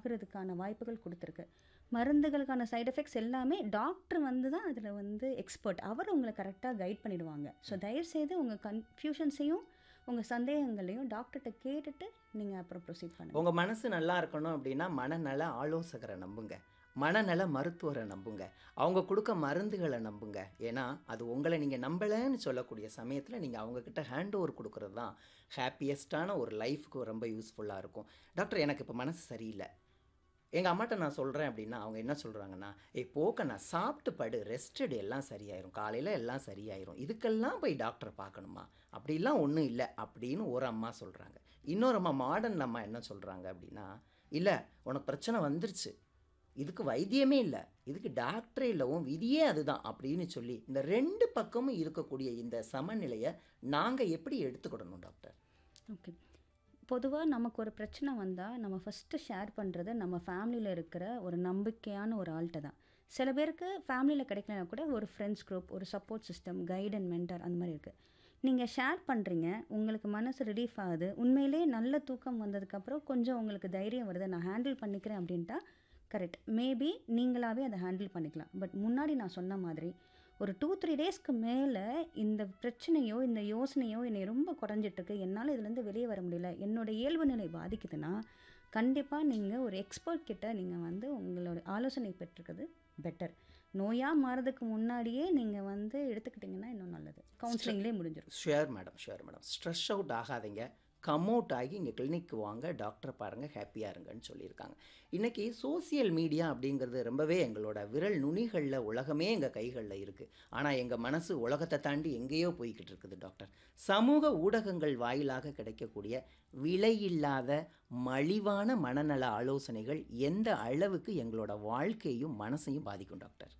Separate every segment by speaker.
Speaker 1: ஆகிறதுக்கான வாய்ப்புகள் கொடுத்துருக்கு மருந்துகளுக்கான சைடு எஃபெக்ட்ஸ் எல்லாமே டாக்டர் வந்து தான் அதில் வந்து எக்ஸ்பர்ட் அவர் உங்களை கரெக்டாக கைட் பண்ணிடுவாங்க ஸோ தயவுசெய்து உங்கள் கன்ஃபியூஷன்ஸையும் உங்கள் சந்தேகங்களையும் டாக்டர்கிட்ட கேட்டுட்டு நீங்கள் அப்புறம் ப்ரொசீட் பண்ணுங்கள்
Speaker 2: உங்கள் மனசு நல்லா இருக்கணும் அப்படின்னா மனநல ஆலோசகரை நம்புங்க மனநல மருத்துவரை நம்புங்க அவங்க கொடுக்க மருந்துகளை நம்புங்க ஏன்னா அது உங்களை நீங்கள் நம்பலைன்னு சொல்லக்கூடிய சமயத்தில் நீங்கள் அவங்கக்கிட்ட ஹேண்ட் ஓவர் கொடுக்குறது தான் ஹாப்பியஸ்டான ஒரு லைஃப்க்கு ரொம்ப யூஸ்ஃபுல்லாக இருக்கும் டாக்டர் எனக்கு இப்போ மனசு சரியில்லை எங்கள் அம்மாட்ட நான் சொல்கிறேன் அப்படின்னா அவங்க என்ன சொல்கிறாங்கன்னா ஏய் போக்க நான் சாப்பிட்டு படு ரெஸ்டட் எல்லாம் சரியாயிரும் காலையில் எல்லாம் சரியாயிரும் இதுக்கெல்லாம் போய் டாக்டரை பார்க்கணுமா அப்படிலாம் ஒன்றும் இல்லை அப்படின்னு ஒரு அம்மா சொல்கிறாங்க இன்னொரு அம்மா மாடர்ன் அம்மா என்ன சொல்கிறாங்க அப்படின்னா இல்லை உனக்கு பிரச்சனை வந்துருச்சு இதுக்கு வைத்தியமே இல்லை இதுக்கு டாக்டரே இல்லை உன் விதியே அதுதான் அப்படின்னு சொல்லி இந்த ரெண்டு பக்கமும் இருக்கக்கூடிய இந்த சமநிலையை நாங்கள் எப்படி எடுத்துக்கிடணும் டாக்டர்
Speaker 1: ஓகே பொதுவாக நமக்கு ஒரு பிரச்சனை வந்தால் நம்ம ஃபஸ்ட்டு ஷேர் பண்ணுறது நம்ம ஃபேமிலியில் இருக்கிற ஒரு நம்பிக்கையான ஒரு ஆள்கிட்ட தான் சில பேருக்கு ஃபேமிலியில் கிடைக்கலனா கூட ஒரு ஃப்ரெண்ட்ஸ் குரூப் ஒரு support system guide and mentor அந்த மாதிரி இருக்குது நீங்கள் ஷேர் பண்ணுறீங்க உங்களுக்கு மனசு ரிலீஃப் ஆகுது உண்மையிலே நல்ல தூக்கம் வந்ததுக்கப்புறம் கொஞ்சம் உங்களுக்கு தைரியம் வருது நான் ஹேண்டில் பண்ணிக்கிறேன் அப்படின்ட்டா கரெக்ட் மேபி நீங்களாகவே அதை ஹேண்டில் பண்ணிக்கலாம் பட் முன்னாடி நான் சொன்ன மாதிரி ஒரு டூ த்ரீ டேஸ்க்கு மேலே இந்த பிரச்சனையோ இந்த யோசனையோ என்னை ரொம்ப குறைஞ்சிட்ருக்கு என்னால் இதுலேருந்து வெளியே வர முடியல என்னோட இயல்பு நிலை பாதிக்குதுன்னா கண்டிப்பாக நீங்கள் ஒரு எக்ஸ்பர்ட் கிட்ட நீங்கள் வந்து உங்களோட ஆலோசனை பெற்றுக்கிறது பெட்டர் நோயாக மாறதுக்கு முன்னாடியே நீங்கள் வந்து எடுத்துக்கிட்டிங்கன்னா இன்னும் நல்லது கவுன்சிலிங்லேயே முடிஞ்சிடும்
Speaker 2: sure madam sure madam stress out ஆகாதீங்க கம் அவுட் ஆகி இங்கே கிளினிக்கு வாங்க டாக்டரை பாருங்கள் ஹாப்பியாக இருங்கன்னு சொல்லியிருக்காங்க இன்றைக்கி சோசியல் மீடியா அப்படிங்கிறது ரொம்பவே எங்களோட விரல் நுனிகளில் உலகமே எங்கள் கைகளில் இருக்குது ஆனால் எங்கள் மனசு உலகத்தை தாண்டி எங்கேயோ போய்கிட்டு இருக்குது டாக்டர் சமூக ஊடகங்கள் வாயிலாக கிடைக்கக்கூடிய விலையில்லாத மலிவான மனநல ஆலோசனைகள் எந்த அளவுக்கு எங்களோட வாழ்க்கையும் மனசையும் பாதிக்கும் டாக்டர்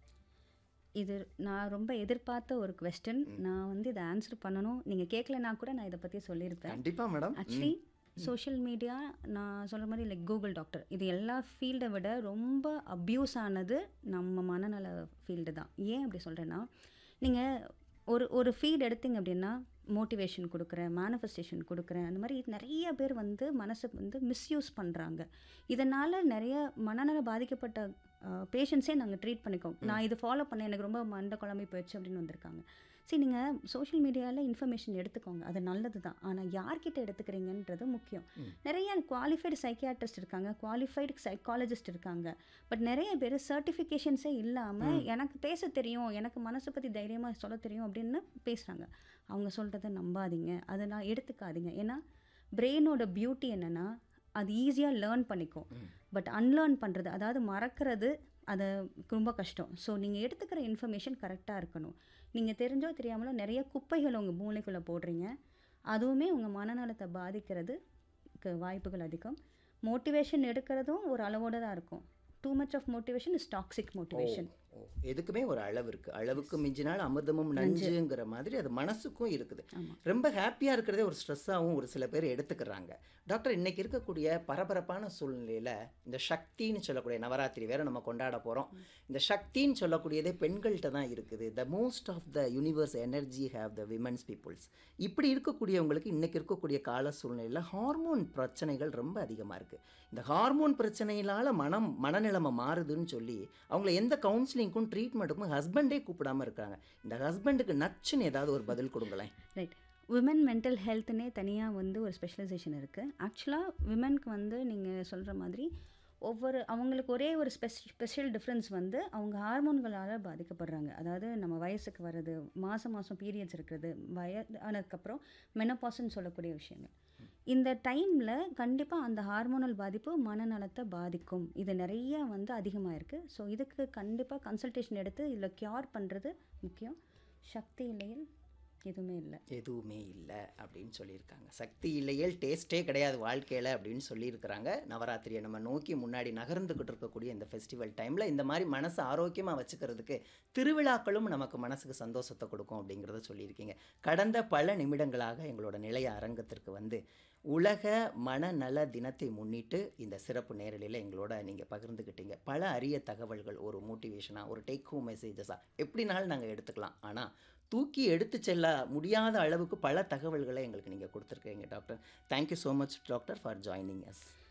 Speaker 1: இது நான் ரொம்ப எதிர்பார்த்த ஒரு கொஸ்டின் நான் வந்து இதை ஆன்சர் பண்ணணும் நீங்கள் கேட்கலனா கூட நான் இதை பற்றி சொல்லியிருப்பேன்
Speaker 2: கண்டிப்பாக மேடம்
Speaker 1: ஆக்சுவலி சோஷியல் மீடியா நான் சொல்கிற மாதிரி லைக் கூகுள் டாக்டர் இது எல்லா ஃபீல்டை விட ரொம்ப அப்யூஸ் ஆனது நம்ம மனநல ஃபீல்டு தான் ஏன் அப்படி சொல்கிறேன்னா நீங்கள் ஒரு ஒரு ஃபீல்டு எடுத்தீங்க அப்படின்னா மோட்டிவேஷன் கொடுக்குறேன் மேனிஃபெஸ்டேஷன் கொடுக்குறேன் அந்த மாதிரி நிறைய பேர் வந்து மனசை வந்து மிஸ்யூஸ் பண்ணுறாங்க இதனால் நிறைய மனநல பாதிக்கப்பட்ட பேஷண்ட்ஸே நாங்கள் ட்ரீட் பண்ணிக்கோம் நான் இது ஃபாலோ பண்ணேன் எனக்கு ரொம்ப மண்டை குழம்பி போயிடுச்சு அப்படின்னு வந்திருக்காங்க சரி நீங்கள் சோஷியல் மீடியாவில் இன்ஃபர்மேஷன் எடுத்துக்கோங்க அது நல்லது தான் ஆனால் யார்கிட்ட எடுத்துக்கிறீங்கன்றது முக்கியம் நிறைய குவாலிஃபைடு சைக்கியாட்ரிஸ்ட் இருக்காங்க குவாலிஃபைடு சைக்காலஜிஸ்ட் இருக்காங்க பட் நிறைய பேர் சர்டிஃபிகேஷன்ஸே இல்லாமல் எனக்கு பேச தெரியும் எனக்கு மனசை பற்றி தைரியமாக சொல்ல தெரியும் அப்படின்னு பேசுகிறாங்க அவங்க சொல்கிறத நம்பாதீங்க அதை நான் எடுத்துக்காதீங்க ஏன்னா பிரெயினோட பியூட்டி என்னென்னா அது ஈஸியாக லேர்ன் பண்ணிக்கும் பட் அன்லேர்ன் பண்ணுறது அதாவது மறக்கிறது அதை ரொம்ப கஷ்டம் ஸோ நீங்கள் எடுத்துக்கிற இன்ஃபர்மேஷன் கரெக்டாக இருக்கணும் நீங்கள் தெரிஞ்சோ தெரியாமலோ நிறைய குப்பைகள் உங்கள் மூளைக்குள்ளே போடுறீங்க அதுவுமே உங்கள் மனநலத்தை பாதிக்கிறதுக்கு வாய்ப்புகள் அதிகம் மோட்டிவேஷன் எடுக்கிறதும் ஒரு அளவோடு தான் இருக்கும் too much of motivation is toxic motivation
Speaker 2: ஓ எதுக்குமே ஒரு அளவு இருக்குது அளவுக்கு மிஞ்சினால் அமிர்தமும் நஞ்சுங்கிற மாதிரி அது மனசுக்கும் இருக்குது ரொம்ப ஹாப்பியாக இருக்கிறதே ஒரு ஸ்ட்ரெஸ்ஸாகவும் ஒரு சில பேர் எடுத்துக்கிறாங்க டாக்டர் இன்னைக்கு இருக்கக்கூடிய பரபரப்பான சூழ்நிலையில் இந்த சக்தின்னு சொல்லக்கூடிய நவராத்திரி வேற நம்ம கொண்டாட போகிறோம் இந்த சக்தின்னு சொல்லக்கூடியதே பெண்கள்கிட்ட தான் இருக்குது the most of the universe energy have the women's peoples இப்படி இருக்கக்கூடியவங்களுக்கு இன்னைக்கு இருக்கக்கூடிய கால சூழ்நிலையில் ஹார்மோன் பிரச்சனைகள் ரொம்ப அதிகமாக இருக்குது இந்த ஹார்மோன் பிரச்சனையினால் மனம் மனநிலைமை மாறுதுன்னு சொல்லி அவங்கள எந்த கவுன்சிலிங் கவுன்சிலிங்க்கும் ட்ரீட்மெண்ட்டுக்கும் ஹஸ்பண்டே கூப்பிடாம இருக்காங்க இந்த ஹஸ்பண்டுக்கு நச்சுன்னு ஏதாவது ஒரு பதில் கொடுங்களேன்
Speaker 1: ரைட் விமன் மென்டல் ஹெல்த்துனே தனியாக வந்து ஒரு ஸ்பெஷலைசேஷன் இருக்குது ஆக்சுவலாக விமனுக்கு வந்து நீங்கள் சொல்கிற மாதிரி ஒவ்வொரு அவங்களுக்கு ஒரே ஒரு ஸ்பெஷ் ஸ்பெஷல் டிஃப்ரென்ஸ் வந்து அவங்க ஹார்மோன்களால் பாதிக்கப்படுறாங்க அதாவது நம்ம வயசுக்கு வர்றது மாதம் மாதம் பீரியட்ஸ் இருக்கிறது வயதானதுக்கப்புறம் மெனப்பாஸ்ன்னு சொல்லக்கூடிய விஷயங்கள் இந்த டைமில் கண்டிப்பாக அந்த ஹார்மோனல் பாதிப்பு மனநலத்தை பாதிக்கும் இது நிறைய வந்து அதிகமாக இருக்குது ஸோ இதுக்கு கண்டிப்பாக கன்சல்டேஷன் எடுத்து இதில் க்யூர் பண்ணுறது முக்கியம் சக்தி இல்லையில் எதுவுமே இல்லை
Speaker 2: எதுவுமே இல்லை அப்படின்னு சொல்லியிருக்காங்க சக்தி இல்லையேல் டேஸ்ட்டே கிடையாது வாழ்க்கையில் அப்படின்னு சொல்லியிருக்கிறாங்க நவராத்திரியை நம்ம நோக்கி முன்னாடி நகர்ந்துக்கிட்டு இருக்கக்கூடிய இந்த ஃபெஸ்டிவல் டைமில் இந்த மாதிரி மனசை ஆரோக்கியமாக வச்சுக்கிறதுக்கு திருவிழாக்களும் நமக்கு மனசுக்கு சந்தோஷத்தை கொடுக்கும் அப்படிங்கிறத சொல்லியிருக்கீங்க கடந்த பல நிமிடங்களாக எங்களோட நிலைய அரங்கத்திற்கு வந்து உலக மனநல தினத்தை முன்னிட்டு இந்த சிறப்பு நேரலையில் எங்களோட நீங்கள் பகிர்ந்துக்கிட்டீங்க பல அரிய தகவல்கள் ஒரு மோட்டிவேஷனாக ஒரு டேக் ஹோம் மெசேஜஸாக எப்படினாலும் நாங்கள் எடுத்துக்கலாம் ஆனால் தூக்கி எடுத்து செல்ல முடியாத அளவுக்கு பல தகவல்களை எங்களுக்கு நீங்கள் கொடுத்துருக்கீங்க doctor thank you so much doctor for joining S